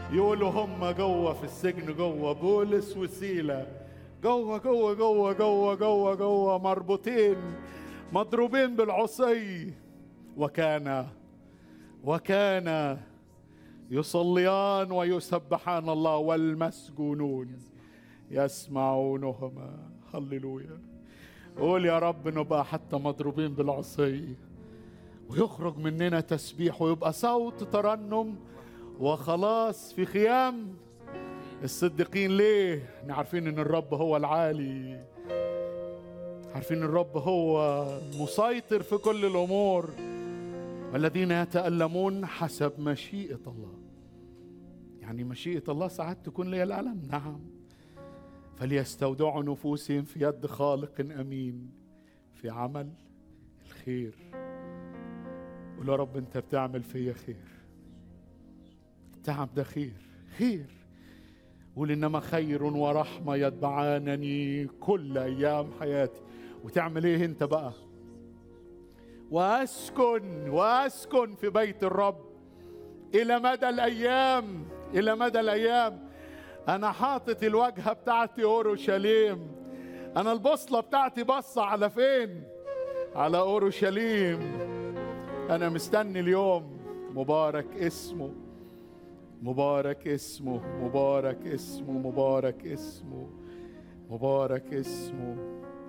يقولوا هم جوه في السجن جوه بولس وسيلة جوه جوه جوه جوه جوه جوه مربوطين مضروبين بالعصي وكان وكان يصليان ويسبحان الله والمسجونون يسمعونهما هللويا قول يا رب نبقى حتى مضروبين بالعصي ويخرج مننا تسبيح ويبقى صوت ترنم وخلاص في خيام الصديقين ليه عارفين ان الرب هو العالي عارفين الرب هو مسيطر في كل الامور والذين يتألمون حسب مشيئة الله يعني مشيئة الله ساعات تكون لي الألم نعم فليستودعوا نفوسهم في يد خالق أمين في عمل الخير قول يا رب أنت بتعمل فيا خير التعب ده خير خير قول إنما خير ورحمة يتبعانني كل أيام حياتي وتعمل إيه أنت بقى واسكن واسكن في بيت الرب الى مدى الايام الى مدى الايام انا حاطط الواجهه بتاعتي اورشليم انا البوصله بتاعتي بصه على فين على اورشليم انا مستني اليوم مبارك اسمه مبارك اسمه مبارك اسمه مبارك اسمه مبارك اسمه